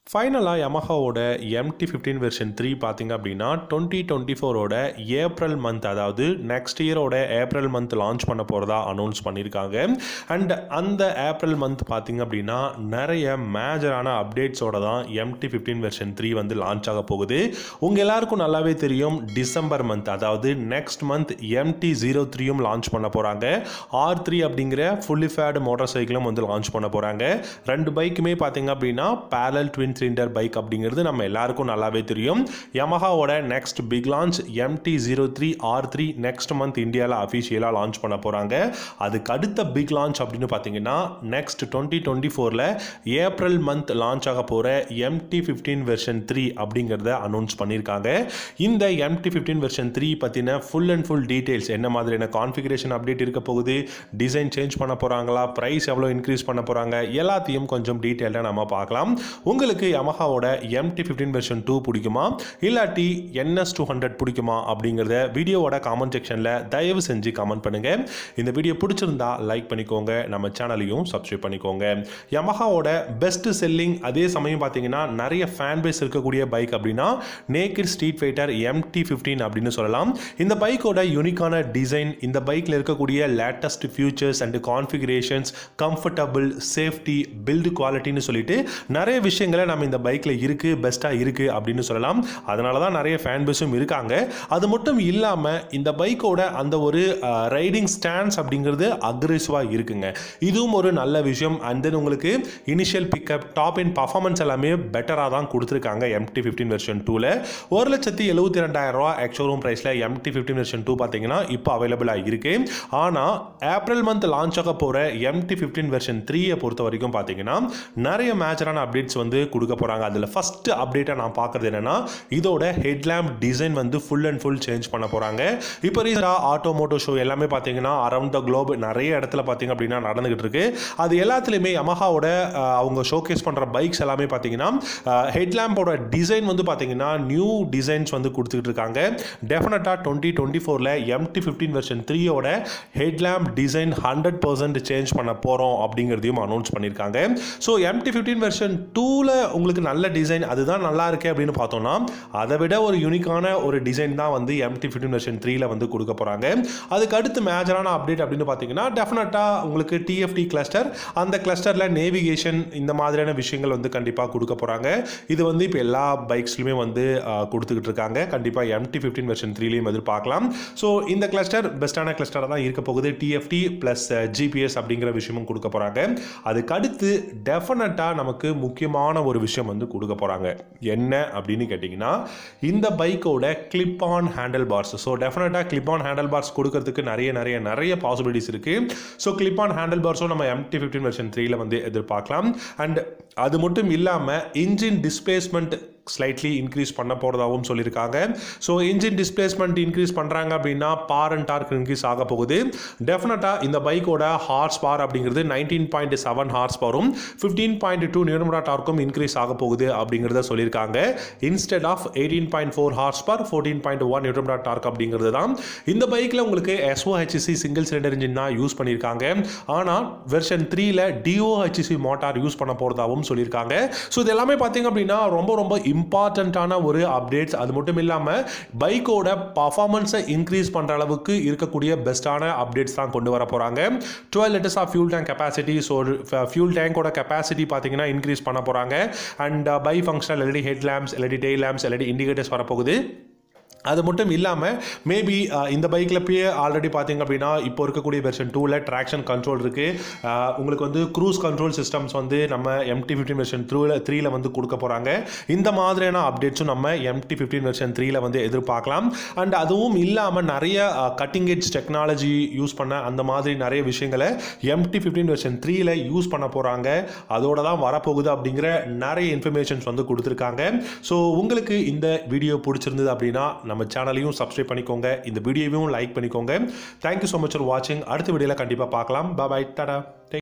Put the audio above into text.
ஃபைனலாக யமஹாவோட MT fifteen version three பார்த்தீங்க அப்படின்னா டுவெண்ட்டி டுவெண்ட்டி ஃபோரோட ஏப்ரல் மந்த் அதாவது நெக்ஸ்ட் இயரோட ஏப்ரல் மந்த் லான்ச் பண்ண போகிறதா அனௌன்ஸ் பண்ணியிருக்காங்க அண்ட் அந்த ஏப்ரல் மந்த் பார்த்தீங்க அப்படின்னா நிறைய மேஜரான அப்டேட்ஸோட தான் எம்டி ஃபிஃப்டீன் வெர்ஷன் த்ரீ வந்து லான்ச் ஆக போகுது உங்கள் எல்லாருக்கும் நல்லாவே தெரியும் டிசம்பர் மந்த் அதாவது நெக்ஸ்ட் மந்த் எம்டி ஜீரோ த்ரீயும் லான்ச் பண்ண போகிறாங்க ஆர் த்ரீ அப்படிங்கிற ஃபுல்லி ஃபேடு மோட்டார் சைக்கிளும் வந்து லான்ச் பண்ண போகிறாங்க ரெண்டு பைக்குமே பார்த்தீங்க அப்படின்னா பேரல் ட்வின் சிலிண்டர் பைக் அப்படிங்கிறது நம்ம எல்லாருக்கும் நல்லாவே தெரியும் யமஹாவோட next big launch MT zero three R three next month இந்தியாவில் அஃபிஷியலாக லான்ச் பண்ண போகிறாங்க அதுக்கு அடுத்த பிக் லான்ச் அப்படின்னு பார்த்தீங்கன்னா நெக்ஸ்ட் டுவெண்ட்டி டுவெண்ட்டி ஃபோரில் ஏப்ரல் மந்த் லான்ச் ஆக போகிற எம்டி ஃபிஃப்டீன் வெர்ஷன் த்ரீ அப்படிங்கிறத அனௌன்ஸ் பண்ணியிருக்காங்க இந்த எம்டி ஃபிஃப்டீன் வெர்ஷன் த்ரீ பற்றின ஃபுல் அண்ட் ஃபுல் டீட்டெயில்ஸ் என்ன மாதிரியான கான்ஃபிகரேஷன் அப்டேட் இருக்க போகுது டிசைன் சேஞ்ச் பண்ண போகிறாங்களா ப்ரைஸ் எவ்வளோ இன்க்ரீஸ் பண்ண போகிறாங்க எல்லாத்தையும் கொஞ்சம் டீட்டெயிலாக நம்ம பார்க்கலாம் உங்களுக்கு யமஹாவோட எம்டி ஃபிஃப்டீன் வெர்ஷன் டூ பிடிக்குமா இல்லாட்டி என்எஸ் டூ ஹண்ட்ரட் பிடிக்குமா அப்படிங்கிறத வீடியோவோட காமெண்ட் செக்ஷனில் தயவு செஞ்சு கமெண்ட் பண்ணுங்கள் இந்த வீடியோ பிடிச்சிருந்தா லைக் பண்ணிக்கோங்க நம்ம சேனலையும் சப்ஸ்கிரைப் பண்ணிக்கோங்க யமஹாவோட பெஸ்ட் செல்லிங் அதே சமயம் பார்த்தீங்கன்னா நிறைய ஃபேன் பேஸ் இருக்கக்கூடிய பைக் அப்படின்னா naked street fighter MT fifteen அப்படின்னு சொல்லலாம் இந்த பைக்கோட யூனிக்கான டிசைன் இந்த பைக்கில் இருக்கக்கூடிய latest features and configurations comfortable safety build குவாலிட்டின்னு சொல்லிட்டு நிறைய விஷயங்களை நம்ம இந்த பைக்கில் இருக்குது பெஸ்ட்டாக இருக்குது அப்படின்னு சொல்லலாம் அதனால தான் நிறைய ஃபேன் பேஸும் இருக்காங்க அது மட்டும் இல்லாமல் இந்த பைக்கோட அந்த ஒரு ரைடிங் ஸ்டாண்ட்ஸ் அப்படிங்கிறது அக்ரெசிவாக இருக்குங்க இதுவும் ஒரு நல்ல விஷயம் அண்ட் தென் உங்களுக்கு initial pickup top in performance எல்லாமே பெட்டராக தான் கொடுத்துருக்காங்க எம்டி ஃபிஃப்டீன் வெர்ஷன் டூவில் ஒரு லட்சத்தி எழுபத்தி ரெண்டாயிரம் ரூபா எக்ஷோரூம் ப்ரைஸில் எம்டி ஃபிஃப்டீன் வெர்ஷன் டூ பார்த்தீங்கன்னா இப்போ அவைலபிளாக இருக்கு ஆனால் ஏப்ரல் மந்த் லான்ச் ஆக போகிற எம்டி ஃபிஃப்டீன் வெர்ஷன் த்ரீயை பொறுத்த வரைக்கும் பார்த்தீங்கன்னா நிறைய மேஜரான அப்டேட்ஸ் வந்து கொடுக்க போகிறாங்க அதில் ஃபஸ்ட்டு அப்டேட்டை நான் பார்க்குறது என்னென்னா இதோட ஹெட்லேம்ப் டிசைன் வந்து ஃபுல் அண்ட் ஃபுல் சேஞ்ச் பண்ண போகிறாங்க இப்போ ரீசெண்டாக ஆட்டோமோட்டோ ஷோ எல்லாமே பார்த்தீங்கன்னா அரவுண்ட் த குளோப் நிறைய இடத்துல பார்த்தீங்க அப்படின்னா நடந்துகிட்டு இருக்கு அது எல்லாத்துலேயுமே யமஹாவோட அஹ், அவங்க ஷோகேஸ் பண்ணுற பைக்ஸ் எல்லாமே பார்த்தீங்கன்னா ஹெட்லேம்போட டிசைன் வந்து பார்த்தீங்கன்னா நியூ டிசைன்ஸ் வந்து கொடுத்துக்கிட்டு இருக்காங்க டெஃபினட்டாக டுவெண்ட்டி டுவெண்ட்டி ஃபோரில் எம்டி ஃபிஃப்டீன் வெர்ஷன் த்ரீயோட headlamp design hundred percent change பண்ண போகிறோம் அப்படிங்கிறதையும் அனௌன்ஸ் பண்ணியிருக்காங்க ஸோ எம்டி ஃபிஃப்டீன் வெர்ஷன் டூவில் உங்களுக்கு நல்ல டிசைன் அதுதான் நல்லா இருக்கு அப்படின்னு பார்த்தோம்னா அதை விட ஒரு யூனிக்கான ஒரு டிசைன் தான் வந்து எம்டி ஃபிஃப்டின் வெர்ஷன் த்ரீல வந்து கொடுக்க போகிறாங்க அதுக்கு அடுத்து மேஜரான அப்டேட் அப்படின்னு பார்த்தீங்கன்னா டெஃபினட்டாக உங்களுக்கு டிஎஃப்டி கிளஸ்டர் அந்த கிளஸ்டரில் நேவிகேஷன் இந்த மாதிரியான விஷயங்கள் வந்து கண்டிப்பாக கொடுக்க போகிறாங்க இது வந்து இப்போ எல்லா பைக்ஸ்லையுமே வந்து ஆஹ், கொடுத்துக்கிட்டு இருக்காங்க கண்டிப்பாக எம்டி ஃபிஃப்டின் வெர்ஷன் த்ரீலையும் எதிர்பார்க்கலாம் ஸோ இந்த கிளஸ்டர் பெஸ்ட்டான கிளஸ்டராக தான் இருக்க போகுது டிஎஃப்டி ப்ளஸ் ஜிபிஎஸ் அப்படிங்கிற விஷயமும் கொடுக்க போகிறாங்க அதுக்கு அடுத்து டெஃபினட்டாக நமக்கு முக்கியமான ஒரு விஷயம் வந்து கொடுக்க போகிறாங்க என்ன அப்படின்னு கேட்டிங்கன்னா இந்த பைக்கோட clip on handle bars so டெஃபினட்டாக கிளிப் ஆன் ஹேண்டில் பார்ஸ் கொடுக்கறதுக்கு நிறைய நிறைய நிறைய பாசிபிலிட்டிஸ் இருக்குது ஸோ கிளிப் ஆன் ஹேண்டில் பார்ஸும் நம்ம எம்டி ஃபிஃப்டின் வெர்ஷன் த்ரீல வந்து எதிர்பார்க்கலாம் அண்ட் அது மட்டும் இல்லாமல் இன்ஜின் டிஸ்பிளேஸ்மெண்ட் ஸ்லைட்லி இன்க்ரீஸ் பண்ண போகிறதாகவும் சொல்லியிருக்காங்க ஸோ இன்ஜின் டிஸ்பிளேஸ்மெண்ட் இன்க்ரீஸ் பண்ணுறாங்க அப்படின்னா பார் அண்ட் டார்க் இன்க்ரீஸ் ஆக போகுது டெஃபினட்டாக இந்த பைக்கோட ஹார்ஸ் பார் அப்படிங்கிறது நைன்டீன் பாயிண்ட் செவன் ஹார்ஸ் பவரும் ஃபிஃப்டீன் பாயிண்ட் டூ நியூரமரா டார்க்கும் இன்க்ரீஸ் ஆக போகுது அப்படிங்கிறத சொல்லியிருக்காங்க instead of eighteen point four horse power fourteen point one நியூரமரா டார்க் அப்படிங்கிறது தான் இந்த பைக்கில் உங்களுக்கு எஸ்ஓஹெச்சி சிங்கிள் சிலிண்டர் இன்ஜின் தான் யூஸ் பண்ணியிருக்காங்க ஆனால் வெர்ஷன் த்ரீல டிஓஹெச்சி மோட்டார் யூஸ் பண்ண போகிறதாகவும் சொல்லியிருக்காங்க ஸோ இது எல்லாமே பார்த்தீங்க அப்படின்னா ரொம்ப ரொம்ப இம்பார்ட்டண்ட்டான ஒரு அப்டேட்ஸ் அது மட்டும் இல்லாமல் பைக்கோட பர்ஃபார்மன்ஸை இன்க்ரீஸ் பண்ணுற அளவுக்கு இருக்கக்கூடிய பெஸ்ட்டான அப்டேட்ஸ் தான் கொண்டு வர போகிறாங்க twelve litres of fuel tank capacity so fuel டேங்கோட கெப்பாசிட்டி பார்த்தீங்கன்னா இன்க்ரீஸ் பண்ண போகிறாங்க and bi functional LED head lamps LED day lamps LED indicators வரப்போகுது அது மட்டும் இல்லாமல் மேபி இந்த பைக்கில் போய் ஆல்ரெடி பார்த்தீங்க அப்படின்னா இப்போ இருக்கக்கூடிய வெர்ஷன் டூவில் ட்ராக்ஷன் கண்ட்ரோல் இருக்குது உங்களுக்கு வந்து க்ரூஸ் கண்ட்ரோல் சிஸ்டம்ஸ் வந்து நம்ம எம்டி ஃபிஃப்டின் வெர்ஷன் த்ரூவில் த்ரீல வந்து கொடுக்க போகிறாங்க இந்த மாதிரியான அப்டேட்ஸும் நம்ம எம்டி ஃபிஃப்டின் வெர்ஷன் த்ரீல வந்து எதிர்பார்க்கலாம் அண்ட் அதுவும் இல்லாமல் நிறைய கட்டிங் எட்ஜ் டெக்னாலஜி யூஸ் பண்ண அந்த மாதிரி நிறைய விஷயங்களை எம்டி ஃபிஃப்டின் வெர்ஷன் த்ரீல யூஸ் பண்ண போகிறாங்க அதோட தான் வரப்போகுது அப்படிங்கிற நிறைய இன்ஃபர்மேஷன்ஸ் வந்து கொடுத்துருக்காங்க ஸோ உங்களுக்கு இந்த வீடியோ பிடிச்சிருந்தது அப்படின்னா நம்ம சேனலையும் சப்ஸ்கிரைப் பண்ணிக்கோங்க இந்த வீடியோவையும் லைக் பண்ணிக்கோங்க தேங்க்யூ ஸோ மச் ஃபார் வாட்சிங் அடுத்த வீடியோவில் கண்டிப்பாக பார்க்கலாம் பாய் டாடா